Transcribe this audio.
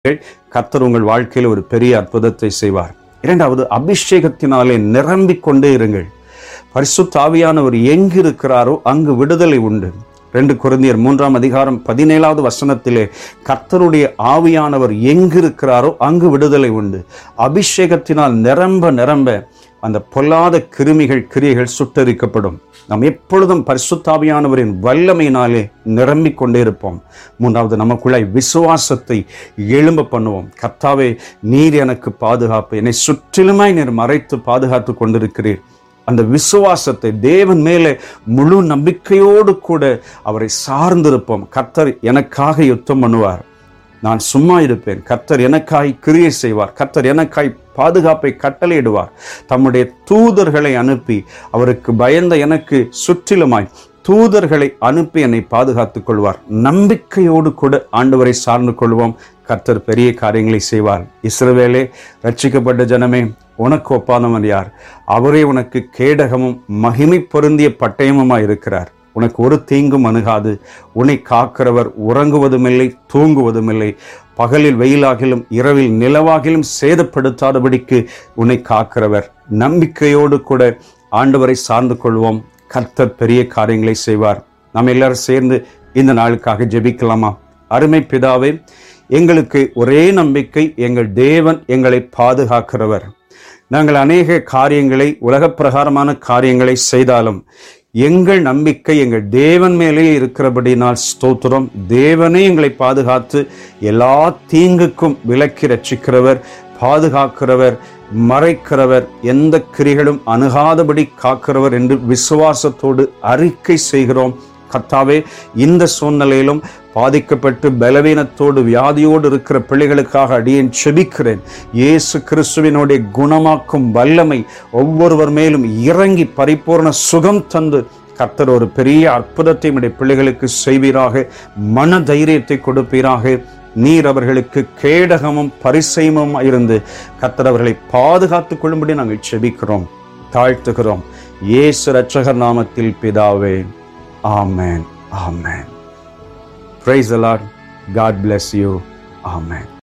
கர்த்தர் உங்கள் வாழ்க்கையில் ஒரு பெரிய அற்புதத்தை செய்வார் இரண்டாவது அபிஷேகத்தினாலே நிரம்பிக் கொண்டே இருங்கள் பரிசுத்த ஆவியானவர் எங்கு இருக்கிறாரோ அங்கு விடுதலை உண்டு ரெண்டு குருந்தியர் மூன்றாம் அதிகாரம் பதினேழாவது வசனத்திலே கர்த்தருடைய ஆவியானவர் எங்கு இருக்கிறாரோ அங்கு விடுதலை உண்டு அபிஷேகத்தினால் நிரம்ப நிரம்ப அந்த பொல்லாத கிருமிகள் கிரியைகள் சுட்டரிக்கப்படும் நாம் எப்பொழுதும் பரிசுத்தாவியானவரின் வல்லமையினாலே நிரம்பிக் கொண்டே இருப்போம் மூன்றாவது நமக்குள்ளாய் விசுவாசத்தை எழும்ப பண்ணுவோம் கர்த்தாவே நீர் எனக்கு பாதுகாப்பு என்னை சுற்றிலுமாய் நீர் மறைத்து பாதுகாத்து கொண்டிருக்கிறீர் அந்த விசுவாசத்தை தேவன் மேலே முழு நம்பிக்கையோடு கூட அவரை சார்ந்திருப்போம் கர்த்தர் எனக்காக யுத்தம் பண்ணுவார் நான் சும்மா இருப்பேன் கர்த்தர் எனக்காய் கிரியை செய்வார் கர்த்தர் எனக்காய் பாதுகாப்பை கட்டளையிடுவார் தம்முடைய தூதர்களை அனுப்பி அவருக்கு பயந்த எனக்கு சுற்றிலுமாய் தூதர்களை அனுப்பி என்னை பாதுகாத்துக் கொள்வார் நம்பிக்கையோடு கூட ஆண்டவரை சார்ந்து கொள்வோம் கர்த்தர் பெரிய காரியங்களை செய்வார் இஸ்ரவேலே ரட்சிக்கப்பட்ட ஜனமே உனக்கு ஒப்பானவன் யார் அவரே உனக்கு கேடகமும் மகிமை பொருந்திய பட்டயமுமாய் இருக்கிறார் உனக்கு ஒரு தீங்கும் அணுகாது உன்னை காக்கிறவர் உறங்குவதுமில்லை தூங்குவதுமில்லை பகலில் வெயிலாகிலும் இரவில் நிலவாகிலும் சேதப்படுத்தாதபடிக்கு உன்னை காக்கிறவர் நம்பிக்கையோடு கூட ஆண்டவரை சார்ந்து கொள்வோம் கர்த்தர் பெரிய காரியங்களை செய்வார் நாம் எல்லாரும் சேர்ந்து இந்த நாளுக்காக ஜெபிக்கலாமா அருமை பிதாவே எங்களுக்கு ஒரே நம்பிக்கை எங்கள் தேவன் எங்களை பாதுகாக்கிறவர் நாங்கள் அநேக காரியங்களை உலகப் பிரகாரமான காரியங்களை செய்தாலும் எங்கள் நம்பிக்கை எங்கள் தேவன் மேலே இருக்கிறபடினால் ஸ்தோத்திரம் தேவனே எங்களை பாதுகாத்து எல்லா தீங்குக்கும் விலக்கி ரட்சிக்கிறவர் பாதுகாக்கிறவர் மறைக்கிறவர் எந்த கிரிகளும் அணுகாதபடி காக்கிறவர் என்று விசுவாசத்தோடு அறிக்கை செய்கிறோம் கத்தாவே இந்த சூழ்நிலையிலும் பாதிக்கப்பட்டு பலவீனத்தோடு வியாதியோடு இருக்கிற பிள்ளைகளுக்காக அடியேன் செபிக்கிறேன் இயேசு கிறிஸ்துவினுடைய குணமாக்கும் வல்லமை ஒவ்வொருவர் மேலும் இறங்கி பரிபூர்ண சுகம் தந்து கர்த்தர் ஒரு பெரிய அற்புதத்தை நம்முடைய பிள்ளைகளுக்கு செய்வீராக மன தைரியத்தை கொடுப்பீராக நீர் அவர்களுக்கு கேடகமும் பரிசயமும் இருந்து கர்த்தர் அவர்களை பாதுகாத்துக் கொள்ளும்படி நாங்கள் செபிக்கிறோம் தாழ்த்துகிறோம் இயேசு ரட்சகர் நாமத்தில் பிதாவே ஆமென் ஆமென் Praise the Lord. God bless you. Amen.